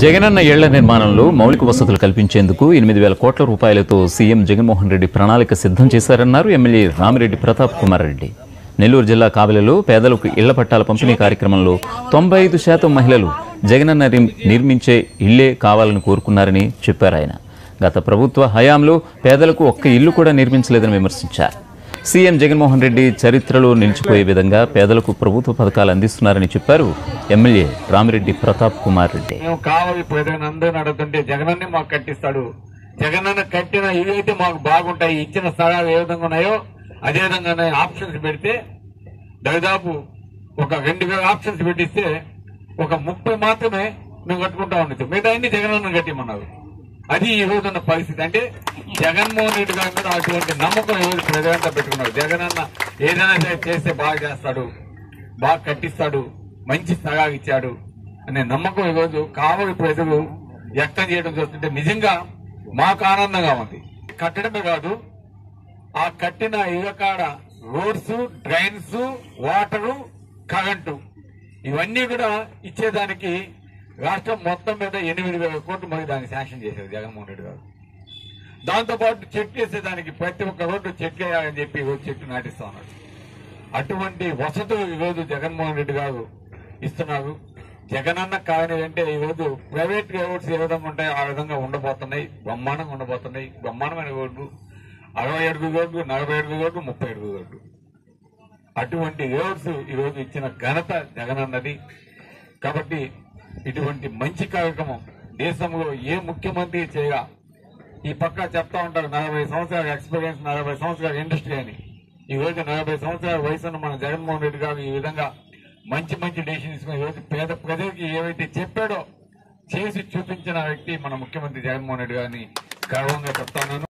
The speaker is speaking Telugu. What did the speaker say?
జగనన్న ఇళ్ల నిర్మాణంలో మౌలిక వసతులు కల్పించేందుకు ఎనిమిది వేల కోట్ల రూపాయలతో సీఎం జగన్మోహన్ రెడ్డి ప్రణాళిక సిద్ధం చేశారన్నారు ఎమ్మెల్యే రామిరెడ్డి ప్రతాప్ కుమార్ రెడ్డి నెల్లూరు జిల్లా కావలిలో పేదలకు ఇళ్ల పట్టాల పంపిణీ కార్యక్రమంలో తొంభై ఐదు శాతం మహిళలు జగనన్న నిర్- నిర్మించే ఇళ్లే కావాలని కోరుకున్నారని చెప్పారు ఆయన గత ప్రభుత్వ హయాంలో పేదలకు ఒక్క ఇల్లు కూడా నిర్మించలేదని విమర్శించారు సీఎం జగన్మోహన్ రెడ్డి చరిత్రలో నిలిచిపోయే విధంగా పేదలకు ప్రభుత్వ పథకాలు అందిస్తున్నారని చెప్పారు ఎమ్మెల్యే రామిరెడ్డి ప్రతాప్ కుమార్ రెడ్డి మేము కావాలి ప్రజలను అందరూ అడుగుతుంటే జగనన్నే మాకు కట్టిస్తాడు జగనన్న కట్టిన ఇవైతే మాకు బాగుంటాయి ఇచ్చిన స్థలాలు ఏ విధంగా ఉన్నాయో అదే విధంగా ఆప్షన్స్ పెడితే దాదాపు ఒక రెండు వేల ఆప్షన్స్ పెట్టిస్తే ఒక ముప్పై మాత్రమే మేము కట్టుకుంటా ఉండొచ్చు మిగతా అన్ని జగనన్న కట్టిమన్నారు అది ఈ రోజు ఉన్న పరిస్థితి అంటే జగన్మోహన్ రెడ్డి గారి మీద అటువంటి నమ్మకం ఈ రోజు ప్రజలంతా పెట్టుకున్నారు జగనన్న ఏదైనా సరే చేస్తే బాగా చేస్తాడు బాగా కట్టిస్తాడు మంచి స్థలాలు ఇచ్చాడు అనే నమ్మకం ఈరోజు కావలి ప్రజలు వ్యక్తం చేయడం చూస్తుంటే నిజంగా మాకు ఆనందంగా ఉంది కట్టడమే కాదు ఆ కట్టిన ఇళ్ళకాడ రోడ్స్ డ్రైన్స్ వాటరు కరెంటు ఇవన్నీ కూడా ఇచ్చేదానికి రాష్ట్రం మొత్తం మీద ఎనిమిది వేల కోట్లు మరి దాన్ని శాంక్షన్ చేశారు జగన్మోహన్ రెడ్డి గారు దాంతో పాటు చెట్లు వేసేదానికి ప్రతి ఒక్క రోడ్డు చెట్లు వేయాలని చెప్పి ఈరోజు చెట్లు నాటిస్తా ఉన్నారు అటువంటి వసతులు ఈరోజు జగన్మోహన్ రెడ్డి గారు ఇస్తున్నారు జగనన్న కాని అంటే ఈరోజు ప్రైవేట్ రోడ్స్ ఏ విధంగా ఉంటాయో ఆ విధంగా ఉండబోతున్నాయి బ్రహ్మాండంగా ఉండబోతున్నాయి బ్రహ్మాండమైన రోడ్లు అరవై అడుగు రోడ్లు నలభై అడుగు రోడ్లు ముప్పై అడుగు రోడ్లు అటువంటి రోడ్స్ ఈరోజు ఇచ్చిన ఘనత జగనన్నది కాబట్టి ఇటువంటి మంచి కార్యక్రమం దేశంలో ఏ ముఖ్యమంత్రి చేయగా ఈ పక్క చెప్తా ఉంటారు నలభై సంవత్సరాల ఎక్స్పీరియన్స్ నలభై సంవత్సరాల ఇండస్ట్రీ అని ఈ రోజు నలభై సంవత్సరాల వయసున్న మన జగన్మోహన్ రెడ్డి గారు ఈ విధంగా మంచి మంచి డెసిషన్ తీసుకుని ఈ రోజు పేద ప్రజలకి ఏవైతే చెప్పాడో చేసి చూపించిన వ్యక్తి మన ముఖ్యమంత్రి జగన్మోహన్ రెడ్డి గారిని గర్వంగా చెప్తాను